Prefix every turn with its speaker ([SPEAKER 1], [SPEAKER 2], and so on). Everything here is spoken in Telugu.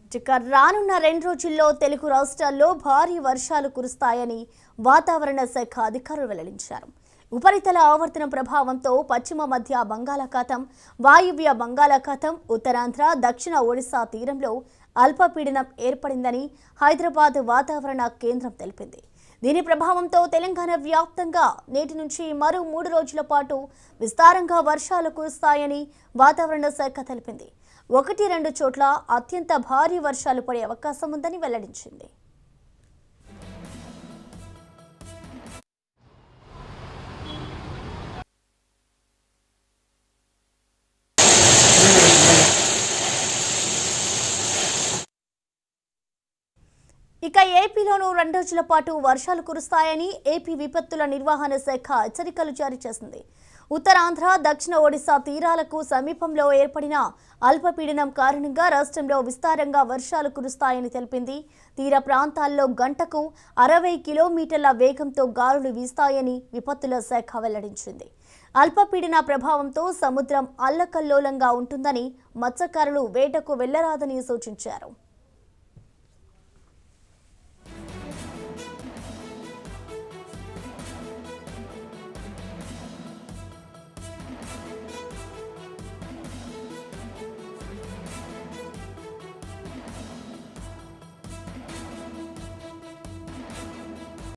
[SPEAKER 1] ఇక రానున్న రెండు రోజుల్లో తెలుగు రాష్ట్రాల్లో భారీ వర్షాలు కురుస్తాయని వాతావరణ శాఖ అధికారులు వెల్లడించారు ఉపరితల ఆవర్తనం ప్రభావంతో పశ్చిమ మధ్య బంగాళాఖాతం వాయువ్య బంగాళాఖాతం ఉత్తరాంధ్ర దక్షిణ ఒడిశా తీరంలో అల్పపీడనం ఏర్పడిందని హైదరాబాద్ వాతావరణ కేంద్రం తెలిపింది దీని ప్రభావంతో తెలంగాణ వ్యాప్తంగా నేటి నుంచి మరో మూడు రోజుల పాటు విస్తారంగా వర్షాలు కురుస్తాయని వాతావరణ శాఖ తెలిపింది ఒకటి రెండు చోట్ల అత్యంత భారీ వర్షాలు పడే అవకాశం ఉందని వెల్లడించింది ఇక ఏపీలోనూ రెండు రోజుల పాటు వర్షాలు కురుస్తాయని ఏపీ విపత్తుల నిర్వహణ శాఖ హెచ్చరికలు జారీ చేసింది ఉత్తరాంధ్ర దక్షిణ ఒడిశా తీరాలకు సమీపంలో ఏర్పడిన అల్పపీడనం కారణంగా రాష్ట్రంలో విస్తారంగా వర్షాలు కురుస్తాయని తెలిపింది తీర ప్రాంతాల్లో గంటకు అరవై కిలోమీటర్ల వేగంతో గాలులు వీస్తాయని విపత్తుల శాఖ వెల్లడించింది అల్పపీడన ప్రభావంతో సముద్రం అల్లకల్లోలంగా ఉంటుందని మత్స్యకారులు వేటకు వెళ్లరాదని సూచించారు